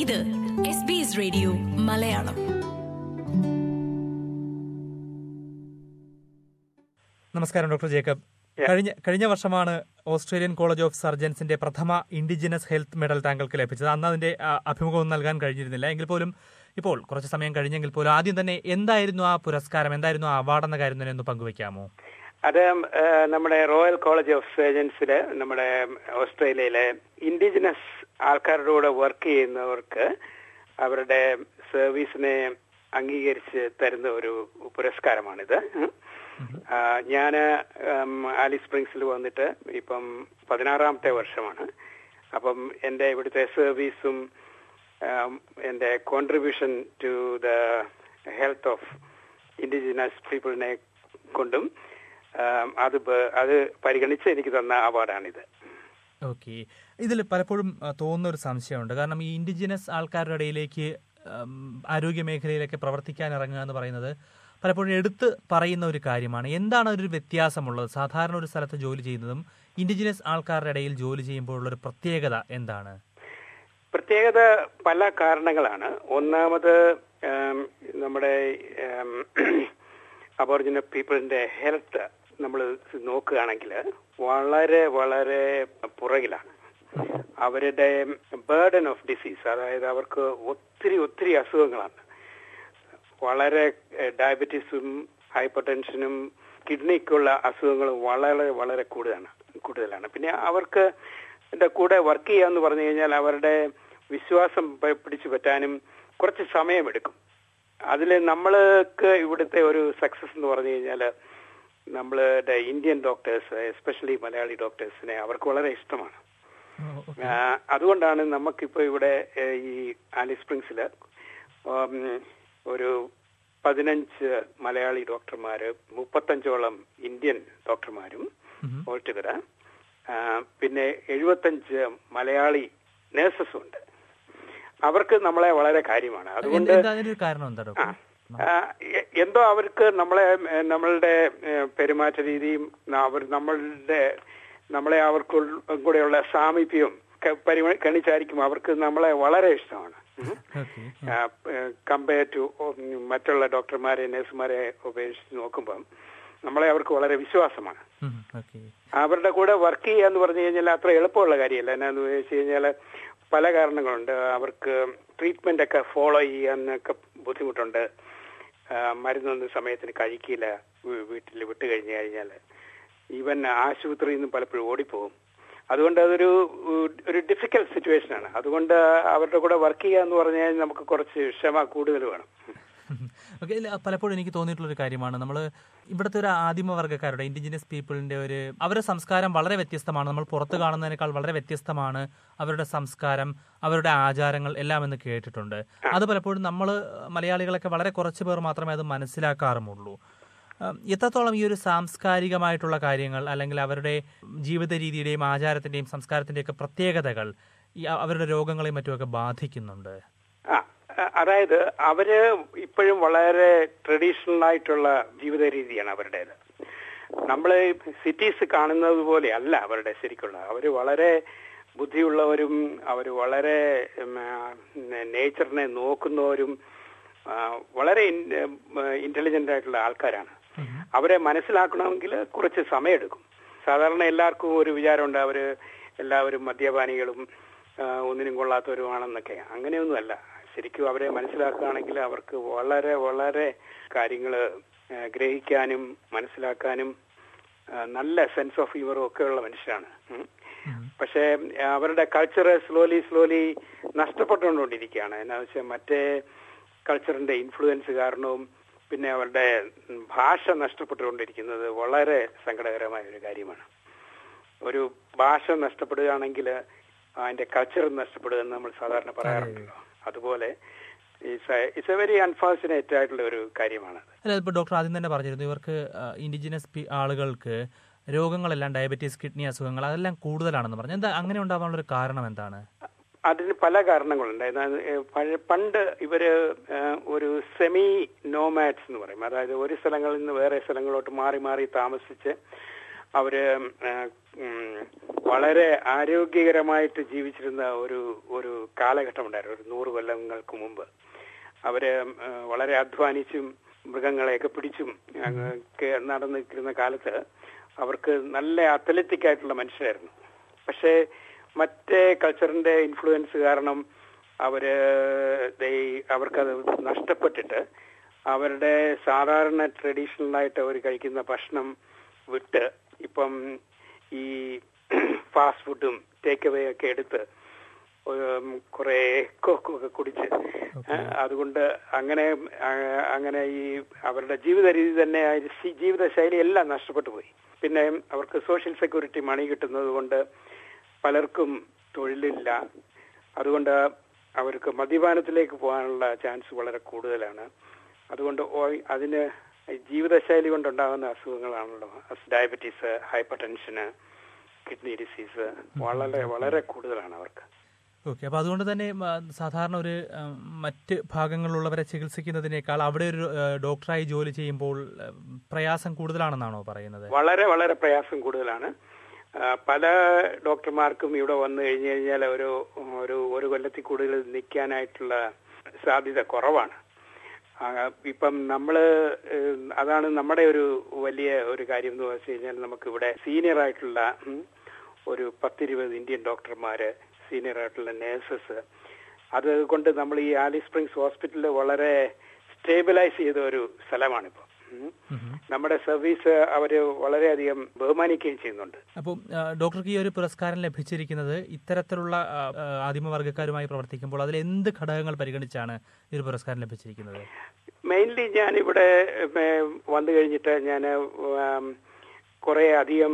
ഇത് S B S radio Malayalam നമസ്കാരം doctor Jacob കഴിഞ്ഞ കഴിഞ്ഞ വർഷമാണ് ഓസ്ട്രേലിയൻ കോളേജ് ഓഫ് സർജൻസിന്റെ പ്രഥമ ഇൻഡിജിനസ് ഹെൽത്ത് മെഡൽ താങ്കൾക്ക് ലഭിച്ചത് അന്ന് അതിന്റെ ആ, അഭിമുഖം നൽകാൻ കഴിഞ്ഞിരുന്നില്ല എങ്കിൽ പോലും ഇപ്പോൾ കുറച്ച് സമയം കഴിഞ്ഞെങ്കിൽ പോലും ആദ്യം തന്നെ എന്തായിരുന്നു ആ പുരസ്കാരം എന്തായിരുന്നു ആ അവാർഡ് എന്ന കാര്യം തന്നെ ഒന്ന് പങ്കുവെക്കാമോ അത് ആ, നമ്മുടെ റോയൽ കോളേജ് ഓഫ് സർജൻസില് നമ്മുടെ ഓസ്ട്രേലിയയിലെ ഇൻഡിജിനസ് ആൾക്കാരുടെ കൂടെ വർക്ക് ചെയ്യുന്നവർക്ക് അവരുടെ സർവീസിനെ അംഗീകരിച്ച് തരുന്ന ഒരു പുരസ്കാരമാണിത് ഞാൻ ആലിസ് സ്പ്രിങ്സിൽ വന്നിട്ട് ഇപ്പം പതിനാറാമത്തെ വർഷമാണ് അപ്പം എൻ്റെ ഇവിടുത്തെ സർവീസും um, എന്റെ contribution to the health of indigenous പീപ്പിളിനെ കൊണ്ടും um, അത് ബ- അത് പരിഗണിച്ച് എനിക്ക് തന്ന അവാർഡാണിത് ഓക്കെ ഇതിൽ പലപ്പോഴും ആ, തോന്നുന്ന ഒരു സംശയമുണ്ട് കാരണം ഈ ഇൻഡിജിനസ് ആൾക്കാരുടെ ഇടയിലേക്ക് ഉം, ആരോഗ്യ മേഖലയിലൊക്കെ പ്രവർത്തിക്കാൻ ഇറങ്ങുക എന്ന് പറയുന്നത് പലപ്പോഴും എടുത്ത് പറയുന്ന ഒരു കാര്യമാണ് എന്താണ് ഒരു വ്യത്യാസമുള്ളത് സാധാരണ ഒരു സ്ഥലത്ത് ജോലി ചെയ്യുന്നതും ഇൻഡിജിനസ് ആൾക്കാരുടെ ഇടയിൽ ജോലി ചെയ്യുമ്പോഴുള്ള ഒരു പ്രത്യേകത എന്താണ് പ്രത്യേകത പല കാരണങ്ങളാണ് ഒന്നാമത് um, നമ്മുടെ അബോറിജിനൽ പീപ്പിളിന്റെ ഹെൽത്ത് നമ്മൾ നോക്കുകയാണെങ്കിൽ വളരെ വളരെ പുറകിലാണ് അവരുടെ ബേർഡൻ ഓഫ് ഡിസീസ് അതായത് അവർക്ക് ഒത്തിരി ഒത്തിരി അസുഖങ്ങളാണ് വളരെ ഡയബറ്റീസും ഹൈപ്പർ ടെൻഷനും കിഡ്നിക്കുള്ള അസുഖങ്ങളും വളരെ വളരെ കൂടുതലാണ് കൂടുതലാണ് പിന്നെ അവർക്ക് എൻ്റെ കൂടെ വർക്ക് ചെയ്യാന്ന് പറഞ്ഞു കഴിഞ്ഞാൽ അവരുടെ വിശ്വാസം പ- പിടിച്ചു പറ്റാനും കുറച്ച് സമയമെടുക്കും അതിൽ നമ്മൾക്ക് ഇവിടുത്തെ ഒരു സക്സസ് എന്ന് പറഞ്ഞു കഴിഞ്ഞാൽ നമ്മളുടെ ഇന്ത്യൻ ഡോക്ടേഴ്സ് എസ്പെഷ്യലി മലയാളി ഡോക്ടേഴ്സിനെ അവർക്ക് വളരെ ഇഷ്ടമാണ് ആ, അതുകൊണ്ടാണ് നമുക്കിപ്പോ ഇവിടെ ഏ, ഈ ആലി സ്പ്രിങ്സില് ഉം, ഒരു പതിനഞ്ച് മലയാളി ഡോക്ടർമാര് മുപ്പത്തഞ്ചോളം ഇന്ത്യൻ ഡോക്ടർമാരും ഓൾട്ടുകര പിന്നെ എഴുപത്തഞ്ച് മലയാളി നേഴ്സസും ഉണ്ട് അവർക്ക് നമ്മളെ വളരെ കാര്യമാണ് അതുകൊണ്ട് എന്താ അതിന്റെ ഒരു കാരണം എന്താ ഡോക്ടർ ആ, എ- എന്തോ അവർക്ക് നമ്മളെ ഏ, നമ്മളുടെ ഏ, പെരുമാറ്റ രീതിയും ന- അവർ നമ്മളുടെ നമ്മളെ അവർക്ക് കൂടെയുള്ള സാമീപ്യവും കണിച്ചായിരിക്കും അവർക്ക് നമ്മളെ വളരെ ഇഷ്ടമാണ് ഓക്കെ കമ്പയർ ടു മറ്റുള്ള ഡോക്ടർമാരെ നഴ്സുമാരെ ഉപേക്ഷിച്ച് നോക്കുമ്പം നമ്മളെ അവർക്ക് വളരെ വിശ്വാസമാണ് ഓക്കെ അവരുടെ കൂടെ വർക്ക് ചെയ്യുക എന്ന് പറഞ്ഞു കഴിഞ്ഞാൽ അത്ര എളുപ്പമുള്ള കാര്യമല്ല എന്നാന്ന് വെച്ച് കഴിഞ്ഞാൽ പല കാരണങ്ങളുണ്ട് അവർക്ക് ട്രീറ്റ്മെന്റ് ഒക്കെ ഫോളോ ചെയ്യാനൊക്കെ ബുദ്ധിമുട്ടുണ്ട് ആ, മരുന്നൊന്നും സമയത്തിന് കഴിക്കില്ല വീ- വീട്ടിൽ വിട്ട് കഴിഞ്ഞു കഴിഞ്ഞാൽ ഈവൻ ആശുപത്രിയിൽ നിന്നും പലപ്പോഴും ഓടിപ്പോകും അതുകൊണ്ട് അതൊരു ഉ- ഒരു ഡിഫിക്കൽട്ട് സിറ്റുവേഷൻ ആണ് അതുകൊണ്ട് അവരുടെ കൂടെ വർക്ക് ചെയ്യുക എന്ന് പറഞ്ഞു കഴിഞ്ഞാൽ നമുക്ക് കുറച്ച് ക്ഷമ കൂടുതൽ വേണം ഓക്കെ പലപ്പോഴും എനിക്ക് തോന്നിയിട്ടുള്ള ഒരു കാര്യമാണ് നമ്മൾ ഇവിടുത്തെ ഒരു ആദിമവർഗ്ഗക്കാരുടെ ഇൻഡിജിനസ് പീപ്പിളിന്റെ ഒരു അവരുടെ സംസ്കാരം വളരെ വ്യത്യസ്തമാണ് നമ്മൾ പുറത്ത് കാണുന്നതിനേക്കാൾ വളരെ വ്യത്യസ്തമാണ് അവരുടെ സംസ്കാരം അവരുടെ ആചാരങ്ങൾ എല്ലാം എന്ന് കേട്ടിട്ടുണ്ട് അത് പലപ്പോഴും നമ്മൾ മലയാളികളൊക്കെ വളരെ കുറച്ച് പേർ മാത്രമേ അത് മനസ്സിലാക്കാറുമുള്ളൂ ഉം, എത്രത്തോളം ഈ ഒരു സാംസ്കാരികമായിട്ടുള്ള കാര്യങ്ങൾ അല്ലെങ്കിൽ അവരുടെ ജീവിത രീതിയുടെയും ആചാരത്തിന്റെയും സംസ്കാരത്തിന്റെയും ഒക്കെ പ്രത്യേകതകൾ ഈ അ- അവരുടെ രോഗങ്ങളെയും മറ്റുമൊക്കെ ബാധിക്കുന്നുണ്ട് ആ അ- അതായത് അവര് ഇപ്പോഴും വളരെ ട്രഡീഷണൽ ആയിട്ടുള്ള ജീവിത രീതിയാണ് അവരുടേത് നമ്മൾ സിറ്റീസ് കാണുന്നത് പോലെ അല്ല അവരുടെ ശരിക്കുള്ള അവര് വളരെ ബുദ്ധിയുള്ളവരും അവർ വളരെ നേച്ചറിനെ നോക്കുന്നവരും ആ, വളരെ ഇന്റലിജന്റ് ആയിട്ടുള്ള ആൾക്കാരാണ് അവരെ മനസ്സിലാക്കണമെങ്കിൽ കുറച്ച് സമയമെടുക്കും സാധാരണ എല്ലാവർക്കും ഒരു വിചാരമുണ്ട് അവര് എല്ലാവരും മദ്യപാനികളും ആ, ഒന്നിനും കൊള്ളാത്തവരുമാണെന്നൊക്കെ അങ്ങനെയൊന്നുമല്ല ശരിക്കും അവരെ മനസ്സിലാക്കുകയാണെങ്കിൽ അവർക്ക് വളരെ വളരെ കാര്യങ്ങൾ ഗ്രഹിക്കാനും മനസ്സിലാക്കാനും ആ, നല്ല സെൻസ് ഓഫ് ഹ്യൂമറും ഒക്കെ ഉള്ള മനുഷ്യരാണ് ഉം. പക്ഷേ ആ, അവരുടെ കൾച്ചർ സ്ലോലി സ്ലോലി നഷ്ടപ്പെട്ടുകൊണ്ടിരിക്കുകയാണ് എന്നാന്ന് വെച്ചാൽ മറ്റേ കൾച്ചറിന്റെ ഇൻഫ്ലുവൻസ് കാരണവും പിന്നെ അവരുടെ ഉം, ഭാഷ നഷ്ടപ്പെട്ടുകൊണ്ടിരിക്കുന്നത് വളരെ സങ്കടകരമായ ഒരു കാര്യമാണ് ഒരു ഭാഷ നഷ്ടപ്പെടുകയാണെങ്കിൽ അതിന്റെ കൾച്ചർ നഷ്ടപ്പെടുക എന്ന് നമ്മൾ സാധാരണ പറയാറുണ്ടല്ലോ അതുപോലെ ഇറ്റ്സ് എ വെരി അൺഫോർച്ചുനേറ്റ് ആയിട്ടുള്ള ഒരു കാര്യമാണ് അല്ല ഇപ്പോൾ ഡോക്ടർ ആദ്യം തന്നെ പറഞ്ഞിരുന്നു ഇവർക്ക് ഇൻഡിജിനസ് ആളുകൾക്ക് രോഗങ്ങളെല്ലാം ഡയബറ്റീസ് കിഡ്നി അസുഖങ്ങൾ അതെല്ലാം കൂടുതലാണെന്ന് പറഞ്ഞു എന്താ അങ്ങനെ ഉണ്ടാവാനുള്ള ഒരു കാരണം എന്താണ് അതിന് പല കാരണങ്ങളുണ്ട് എന്നാൽ, ഏ, പഴ- പണ്ട് ഇവര് ഏ, ഒരു സെമി നോമാറ്റ്സ് എന്ന് പറയും അതായത് ഒരു സ്ഥലങ്ങളിൽ നിന്ന് വേറെ സ്ഥലങ്ങളിലോട്ട് മാറി മാറി താമസിച്ച് അവര് ആ, ഉം, വളരെ ആരോഗ്യകരമായിട്ട് ജീവിച്ചിരുന്ന ഒരു ഒരു കാലഘട്ടം ഉണ്ടായിരുന്നു ഒരു നൂറ് കൊല്ലങ്ങൾക്ക് മുമ്പ് അവര് ആ, വളരെ അധ്വാനിച്ചും മൃഗങ്ങളെയൊക്കെ പിടിച്ചും അങ്ങ് ഒക്കെ നടന്നിരുന്ന കാലത്ത് അവർക്ക് നല്ല അത്ലറ്റിക് ആയിട്ടുള്ള മനുഷ്യരായിരുന്നു പക്ഷേ മറ്റേ കൾച്ചറിന്റെ ഇൻഫ്ലുവൻസ് കാരണം അവര് they- അവർക്കത് നഷ്ടപ്പെട്ടിട്ട് അവരുടെ സാധാരണ ട്രഡീഷണൽ ആയിട്ട് അവർ കഴിക്കുന്ന ഭക്ഷണം വിട്ട് ഇപ്പം ഈ ഫാസ്റ്റ് ഫുഡും ടേക്ക് അവേ ഒക്കെ എടുത്ത് ഉം, കുറെ കോക്കൊക്കെ കുടിച്ച് ഏ, അതുകൊണ്ട് അങ്ങനെ ആ, അങ്ങനെ ഈ അവരുടെ ജീവിത രീതി തന്നെ ആ ഒരു ശി- ജീവിത ശൈലി എല്ലാം നഷ്ടപ്പെട്ടു പോയി പിന്നെ അവർക്ക് സോഷ്യൽ സെക്യൂരിറ്റി മണി കിട്ടുന്നത് കൊണ്ട് പലർക്കും തൊഴിലില്ല അതുകൊണ്ട് അവർക്ക് മദ്യപാനത്തിലേക്ക് പോകാനുള്ള ചാൻസ് വളരെ കൂടുതലാണ് അതുകൊണ്ട് ഓ- അതിന് ജീവിതശൈലി കൊണ്ടുണ്ടാകുന്ന അസുഖങ്ങളാണല്ലോ diabetes hypertension kidney disease വളരെ വളരെ കൂടുതലാണ് അവർക്ക് ഓക്കെ അപ്പൊ അതുകൊണ്ട് തന്നെ ആ, സാധാരണ ഒരു ആ, മറ്റ് ഭാഗങ്ങളിലുള്ളവരെ ചികിത്സിക്കുന്നതിനേക്കാൾ അവിടെ ഒരു ആ, ഡോക്ടറായി ജോലി ചെയ്യുമ്പോൾ ആ, പ്രയാസം കൂടുതലാണെന്നാണോ പറയുന്നത് വളരെ വളരെ പ്രയാസം കൂടുതലാണ് ആ, പല ഡോക്ടർമാർക്കും ഇവിടെ വന്നു കഴിഞ്ഞു കഴിഞ്ഞാൽ ഒരു ഒരു ഒരു കൊല്ലത്തിൽ കൂടുതൽ നിൽക്കാനായിട്ടുള്ള സാധ്യത കുറവാണ് ആ, ഇപ്പം നമ്മള് ഏഹ്, അതാണ് നമ്മുടെ ഒരു വലിയ ഒരു കാര്യം എന്ന് വെച്ച് കഴിഞ്ഞാൽ നമുക്ക് ഇവിടെ സീനിയർ ആയിട്ടുള്ള ഉം, ഒരു പത്തിരുപത് ഇന്ത്യൻ ഡോക്ടർമാര് സീനിയർ ആയിട്ടുള്ള നേഴ്സസ് അതുകൊണ്ട് നമ്മൾ ഈ ആലി സ്പ്രിങ്സ് ഹോസ്പിറ്റലിൽ വളരെ സ്റ്റേബിലൈസ് ചെയ്ത ഒരു സ്ഥലമാണിപ്പോൾ ഉം. നമ്മുടെ സർവീസ് അവര് വളരെയധികം ബഹുമാനിക്കുകയും ചെയ്യുന്നുണ്ട് അപ്പോൾ ഡോക്ടർക്ക് ഈ ഒരു പുരസ്കാരം ലഭിച്ചിരിക്കുന്നത് ഇത്തരത്തിലുള്ള ആ, ആ, ആദിമവർഗക്കാരുമായി പ്രവർത്തിക്കുമ്പോൾ അതിൽ എന്ത് ഘടകങ്ങൾ പരിഗണിച്ചാണ് ഈ ഒരു പുരസ്കാരം ലഭിച്ചിരിക്കുന്നത് മെയിൻലി ഞാൻ ഇവിടെ വന്നു കഴിഞ്ഞിട്ട് ഞാൻ കുറെ അധികം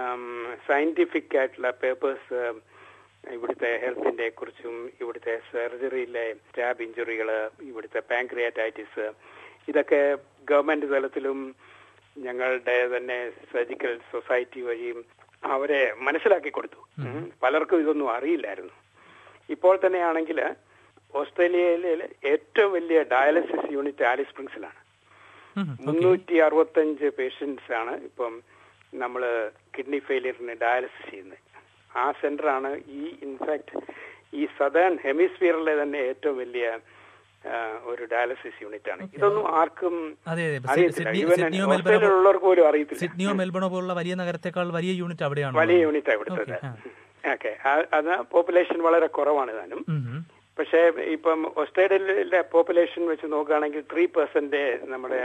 സയന്റിഫിക് ആയിട്ടുള്ള പേപ്പേഴ്സ് ഇവിടുത്തെ ഹെൽത്തിന്റെ കുറിച്ചും ഇവിടുത്തെ സർജറിയിലെ സ്റ്റാബ് ഇഞ്ചുറികള് ഇവിടുത്തെ പാങ്ക്രിയാറ്റൈറ്റിസ് ഇതൊക്കെ ഗവൺമെന്റ് തലത്തിലും ഞങ്ങളുടെ തന്നെ സർജിക്കൽ സൊസൈറ്റി വഴിയും അവരെ മനസ്സിലാക്കി കൊടുത്തു ഉം. പലർക്കും ഇതൊന്നും അറിയില്ലായിരുന്നു ഇപ്പോൾ തന്നെയാണെങ്കിൽ ഓസ്ട്രേലിയയിലെ ഏറ്റവും വലിയ ഡയാലിസിസ് യൂണിറ്റ് ആലിസ് സ്പ്രിങ്സിലാണ് ഉം, മുന്നൂറ്റി അറുപത്തഞ്ച് പേഷ്യൻസ് ആണ് ഇപ്പം നമ്മൾ കിഡ്നി ഫെയിലിയറിന് ഡയാലിസിസ് ചെയ്യുന്നത് ആ സെന്റർ ആണ് ഈ ഇൻഫാക്ട് ഈ സദേൺ ഹെമിസ്ഫിയറിലെ തന്നെ ഏറ്റവും വലിയ ആ, ഒരു ഡയാലിസിസ് യൂണിറ്റ് ആണ് ഇതൊന്നും ആർക്കും അതെ അതെ ഇപ്പൊ സി- അറിയത്തില്ല സിഡ്നി ഈവൻ സിഡ്നിയോ മെൽബണോ ഓസ്ട്രേലിയയിലുള്ളവർക്ക് പോലും അറിയത്തില്ല സിഡ്നിയോ മെൽബണോ പോലുള്ള വലിയ നഗരത്തെക്കാൾ വലിയ യൂണിറ്റ് അവിടെയാണ് വലിയ യൂണിറ്റ് ഇവിടുത്തത് Okay, ആ. ഓക്കെ അത് പോപ്പുലേഷൻ വളരെ കുറവാണ് താനും ഉം, ഉം. പക്ഷേ ഇപ്പം ഓസ്ട്രേലിയയിലെ പോപ്പുലേഷൻ വെച്ച് നോക്കുകയാണെങ്കിൽ ത്രീ പെർസെന്റ് നമ്മുടെ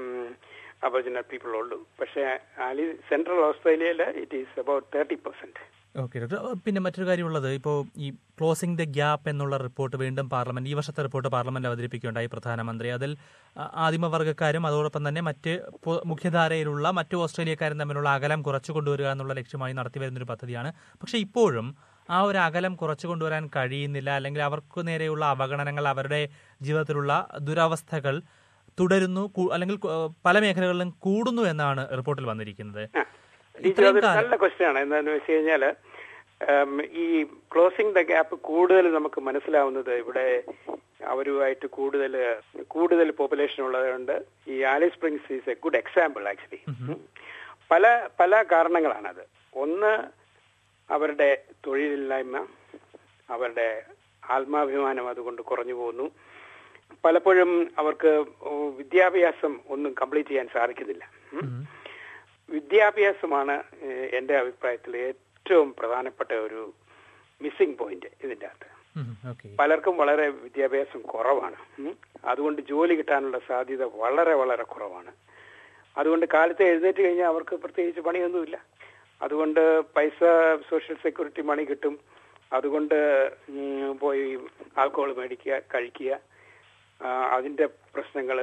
അബോജിനൽ പീപ്പിൾ ഉള്ളൂ പക്ഷേ ആലി സെൻട്രൽ ഓസ്ട്രേലിയയിൽ it is about thirty percent okay doctor ah പിന്നെ മറ്റൊരു കാര്യമുള്ളത് ഇപ്പോൾ ഈ ക്ലോസിംഗ് ദ ഗ്യാപ്പ് എന്നുള്ള റിപ്പോർട്ട് വീണ്ടും പാർലമെന്റ് ഈ വർഷത്തെ റിപ്പോർട്ട് പാർലമെന്റ് അവതരിപ്പിക്കുകയുണ്ടായി പ്രധാനമന്ത്രി അതിൽ അഹ് ആദിമവർഗക്കാരും അതോടൊപ്പം തന്നെ മറ്റ് പൊ- മുഖ്യധാരയിലുള്ള മറ്റു ഓസ്ട്രേലിയക്കാരും തമ്മിലുള്ള അകലം കുറച്ചു കൊണ്ടുവരിക എന്നുള്ള ലക്ഷ്യമായി നടത്തി വരുന്നൊരു പദ്ധതിയാണ് പക്ഷേ ഇപ്പോഴും ആ ഒരു അകലം കുറച്ചു കൊണ്ടുവരാൻ കഴിയുന്നില്ല അല്ലെങ്കിൽ അവർക്ക് നേരെയുള്ള അവഗണനകൾ അവരുടെ ജീവിതത്തിലുള്ള ദുരവസ്ഥകൾ തുടരുന്നു കു- അല്ലെങ്കിൽ കു- പല മേഖലകളിലും കൂടുന്നു എന്നാണ് റിപ്പോർട്ടിൽ വന്നിരിക്കുന്നത് ടീച്ചർ ഇത്രയും അതൊരു കാലം നല്ല ക്വസ്റ്റ്യൻ ആണ് എന്താണെന്ന് വെച്ച് കഴിഞ്ഞാല് ഉം, ഈ ക്ലോസിംഗ് ദ ഗ്യാപ്പ് കൂടുതൽ നമുക്ക് മനസ്സിലാവുന്നത് ഇവിടെ അവരുമായിട്ട് കൂടുതൽ കൂടുതൽ പോപ്പുലേഷൻ ഉള്ളതുകൊണ്ട് ഈ Alice Springs is a good example actually പല പല കാരണങ്ങളാണത് ഒന്ന് അവരുടെ തൊഴിലില്ലായ്മ അവരുടെ ആത്മാഭിമാനം അതുകൊണ്ട് കുറഞ്ഞു പോകുന്നു പലപ്പോഴും അവർക്ക് വിദ്യാഭ്യാസം ഒന്നും കംപ്ലീറ്റ് ചെയ്യാൻ സാധിക്കുന്നില്ല ഉം. ഉം. വിദ്യാഭ്യാസമാണ് ഏഹ്, എന്റെ അഭിപ്രായത്തിൽ ഏറ്റവും പ്രധാനപ്പെട്ട ഒരു മിസ്സിംഗ് പോയിന്റ് ഇതിന്റെ അകത്ത് ഉം, ഓക്കെ പലർക്കും വളരെ വിദ്യാഭ്യാസം കുറവാണ് ഉം. അതുകൊണ്ട് ജോലി കിട്ടാനുള്ള സാധ്യത വളരെ വളരെ കുറവാണ് അതുകൊണ്ട് കാലത്ത് എഴുന്നേറ്റ് കഴിഞ്ഞാൽ അവർക്ക് പ്രത്യേകിച്ച് പണിയൊന്നുമില്ല അതുകൊണ്ട് പൈസ സോഷ്യൽ സെക്യൂരിറ്റി മണി കിട്ടും അതുകൊണ്ട് ഉം, പോയി ആൽക്കഹോൾ മേടിക്കുക കഴിക്കുക ആ, അതിന്റെ പ്രശ്നങ്ങൾ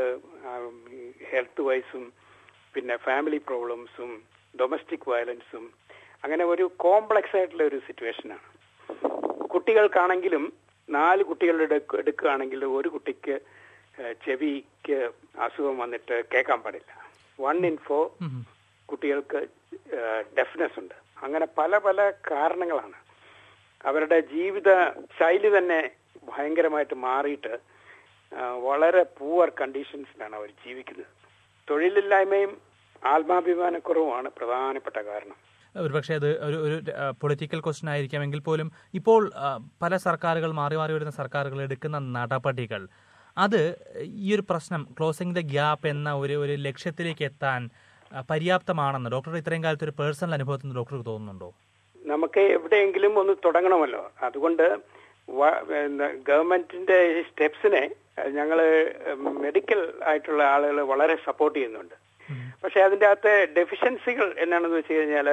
ഹെൽത്ത് വൈസും പിന്നെ ഫാമിലി പ്രോബ്ലംസും ഡൊമസ്റ്റിക് വയലൻസും അങ്ങനെ ഒരു കോംപ്ലക്സ് ആയിട്ടുള്ള ഒരു സിറ്റുവേഷനാണ് കുട്ടികൾക്കാണെങ്കിലും നാല് കുട്ടികളുടെ എടുക്ക- എടുക്കുകയാണെങ്കിൽ ഒരു കുട്ടിക്ക് ഏഹ്, ചെവിക്ക് അസുഖം വന്നിട്ട് കേൾക്കാൻ പാടില്ല വൺ ഇൻ ഫോർ ഉം. കുട്ടികൾക്ക് ഡെഫ്നെസ് ഉണ്ട് അങ്ങനെ പല പല കാരണങ്ങളാണ് അവരുടെ ജീവിത ശൈലി തന്നെ ഭയങ്കരമായിട്ട് മാറിയിട്ട് ആ, വളരെ പൂവർ കണ്ടീഷൻസിലാണ് അവർ ജീവിക്കുന്നത് തൊഴിലില്ലായ്മയും ആത്മാഭിമാനക്കുറവുമാണ് പ്രധാനപ്പെട്ട കാരണം ഒരുപക്ഷെ അത് ഒരു ഒരു പൊളിറ്റിക്കൽ ക്വസ്റ്റ്യൻ ആയിരിക്കാമെങ്കിൽ പോലും ഇപ്പോൾ ആ, പല സർക്കാരുകൾ മാറി മാറി വരുന്ന സർക്കാരുകൾ എടുക്കുന്ന നടപടികൾ അത് ഈ ഒരു പ്രശ്നം ക്ലോസിംഗ് ദ ഗ്യാപ്പ് എന്ന ഒരു ഒരു ലക്ഷ്യത്തിലേക്ക് എത്താൻ ആ, പര്യാപ്തമാണെന്ന് ഡോക്ടർ ഇത്രയും കാലത്ത് ഒരു പേഴ്സണൽ അനുഭവത്തിൽ നിന്ന് ഡോക്ടർക്ക് തോന്നുന്നുണ്ടോ നമുക്ക് എവിടെയെങ്കിലും ഒന്ന് തുടങ്ങണമല്ലോ അതുകൊണ്ട് വ- എന്താ, ഗവൺമെന്റിന്റെ ഈ സ്റ്റെപ്സിനെ ഞങ്ങൾ മെഡിക്കൽ ആയിട്ടുള്ള ആളുകൾ വളരെ സപ്പോർട്ട് ചെയ്യുന്നുണ്ട് പക്ഷെ അതിന്റെ അകത്തെ ഡെഫിഷ്യൻസികൾ എന്നാണെന്ന് വെച്ച് കഴിഞ്ഞാൽ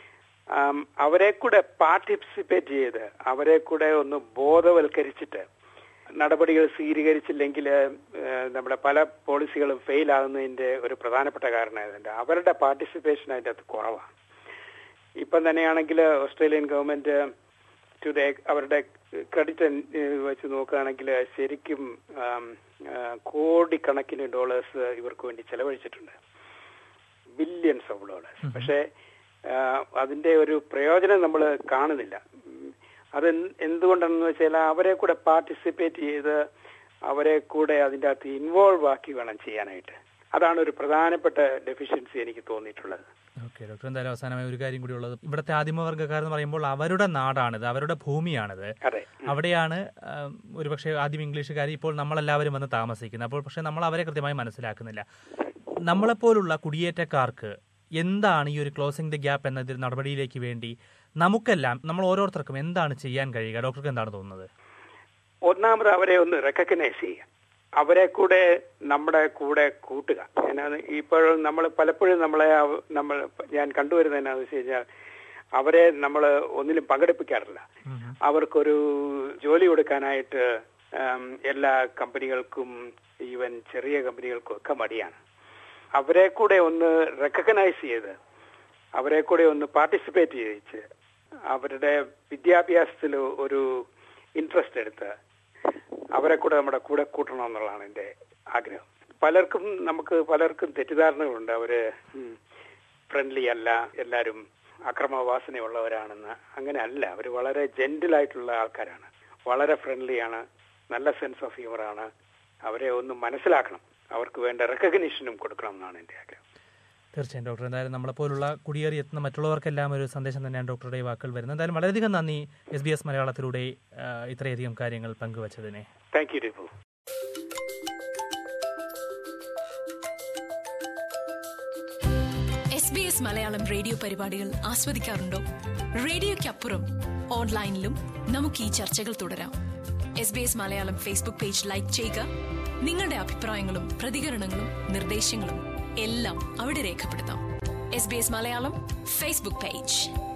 അവരെ കൂടെ പാർട്ടിസിപ്പേറ്റ് ചെയ്ത് അവരെ കൂടെ ഒന്ന് ബോധവൽക്കരിച്ചിട്ട് നടപടികൾ സ്വീകരിച്ചില്ലെങ്കിൽ നമ്മുടെ പല പോളിസികളും ഫെയിൽ ആകുന്നതിന്റെ ഒരു പ്രധാനപ്പെട്ട കാരണം അതുണ്ട് അവരുടെ പാർട്ടിസിപ്പേഷൻ അതിൻ്റെ അകത്ത് കുറവാണ് ഇപ്പം തന്നെയാണെങ്കിൽ ഓസ്ട്രേലിയൻ ഗവൺമെന്റ് ടു ദ അവരുടെ ക്രെഡിറ്റ് വെച്ച് നോക്കുകയാണെങ്കിൽ ശരിക്കും ആം, ആ, കോടിക്കണക്കിന് ഡോളേഴ്സ് ഇവർക്ക് വേണ്ടി ചെലവഴിച്ചിട്ടുണ്ട് ബില്യൺസ് ഓഫ് ഡോളേഴ്സ് പക്ഷേ ആ, അതിന്റെ ഒരു പ്രയോജനം നമ്മൾ കാണുന്നില്ല ഉം, അത് എന്ത് എന്തുകൊണ്ടാണെന്ന് വെച്ചാൽ അവരെ കൂടെ പാർട്ടിസിപ്പേറ്റ് ചെയ്ത് അവരെ കൂടെ അതിൻ്റെ അകത്ത് ഇൻവോൾവ് ആക്കി വേണം ചെയ്യാനായിട്ട് അതാണ് ഒരു പ്രധാനപ്പെട്ട ഡെഫിഷ്യൻസി എനിക്ക് തോന്നിയിട്ടുള്ളത് ഓക്കെ ഡോക്ടർ എന്തായാലും അവസാനമായി ഒരു കാര്യം കൂടി ഉള്ളത് ഇവിടുത്തെ ആദിമവർഗ്ഗക്കാർ എന്ന് പറയുമ്പോൾ അവരുടെ നാടാണിത് അവരുടെ ഭൂമിയാണിത് അതെ അവിടെയാണ് ആം, ഒരുപക്ഷെ ആദ്യം ഇംഗ്ലീഷുകാർ ഇപ്പോൾ നമ്മളെല്ലാവരും വന്ന് താമസിക്കുന്നത് അപ്പോൾ പക്ഷെ നമ്മൾ അവരെ കൃത്യമായി മനസ്സിലാക്കുന്നില്ല നമ്മളെപ്പോലുള്ള കുടിയേറ്റക്കാർക്ക് എന്താണ് ഈ ഒരു ക്ലോസിംഗ് ദി ഗ്യാപ്പ് എന്ന ഒരു നടപടിയിലേക്ക് വേണ്ടി നമുക്കെല്ലാം നമ്മൾ ഓരോരുത്തർക്കും എന്താണ് ചെയ്യാൻ കഴിയുക ഡോക്ടർക്ക് എന്താണ് തോന്നുന്നത് ഒന്നാമത് അവരെ ഒന്ന് റെക്കഗ്നൈസ് ചെയ്യുക അവരെ കൂടെ നമ്മുടെ കൂടെ കൂട്ടുക എന്നാണ് ഇപ്പോഴും നമ്മൾ പലപ്പോഴും നമ്മളെ അവ- നമ്മൾ ഞാൻ കണ്ടുവരുന്നത് എന്നാന്ന് വെച്ച് കഴിഞ്ഞാൽ അവരെ നമ്മൾ ഒന്നിലും പങ്കെടുപ്പിക്കാറില്ല അവർക്കൊരു ജോലി കൊടുക്കാനായിട്ട് ഉം, എല്ലാ കമ്പനികൾക്കും ഈവൻ ചെറിയ കമ്പനികൾക്കും ഒക്കെ മടിയാണ് അവരെ കൂടെ ഒന്ന് റെക്കഗ്നൈസ് ചെയ്ത് അവരെ കൂടെ ഒന്ന് പാർട്ടിസിപ്പേറ്റ് ചെയ്യിച്ച് അവരുടെ വിദ്യാഭ്യാസത്തിൽ ഒരു ഇൻട്രസ്റ്റ് എടുത്ത് അവരെ കൂടെ നമ്മുടെ കൂടെ കൂട്ടണം എന്നുള്ളതാണ് എൻ്റെ ആഗ്രഹം പലർക്കും നമുക്ക് പലർക്കും തെറ്റിദ്ധാരണകളുണ്ട് അവര് ഫ്രണ്ട്ലി അല്ല എല്ലാവരും അക്രമവാസനയുള്ളവരാണെന്ന് അങ്ങനെ അല്ല അവർ വളരെ ജെന്റിലായിട്ടുള്ള ആൾക്കാരാണ് വളരെ ഫ്രണ്ട്ലിയാണ് നല്ല സെൻസ് ഓഫ് ഹ്യൂമറാണ് അവരെ ഒന്ന് മനസ്സിലാക്കണം അവർക്ക് വേണ്ട റെക്കഗ്നീഷനും കൊടുക്കണം എന്നാണ് എൻ്റെ ആഗ്രഹം തീർച്ചയായും ഡോക്ടർ എന്തായാലും നമ്മളെപ്പോലുള്ള കുടിയേറി എത്തുന്ന മറ്റുള്ളവർക്കെല്ലാം ഒരു സന്ദേശം തന്നെയാണ് ഡോക്ടറുടെ ഈ വാക്കുകൾ വരുന്നത് എന്തായാലും വളരെയധികം നന്ദി എസ് ബി എസ് മലയാളത്തിലൂടെ ആ, ഇത്രയധികം കാര്യങ്ങൾ പങ്കുവച്ചതിനെ thank you Dipu S B S Malayalam radio പരിപാടികൾ ആസ്വദിക്കാറുണ്ടോ റേഡിയോയ്ക്കപ്പുറം ഓൺലൈനിലും നമുക്ക് ഈ ചർച്ചകൾ തുടരാം S B S Malayalam Facebook page like ചെയ്യുക നിങ്ങളുടെ അഭിപ്രായങ്ങളും പ്രതികരണങ്ങളും നിർദ്ദേശങ്ങളും എല്ലാം അവിടെ രേഖപ്പെടുത്താം S B S Malayalam Facebook page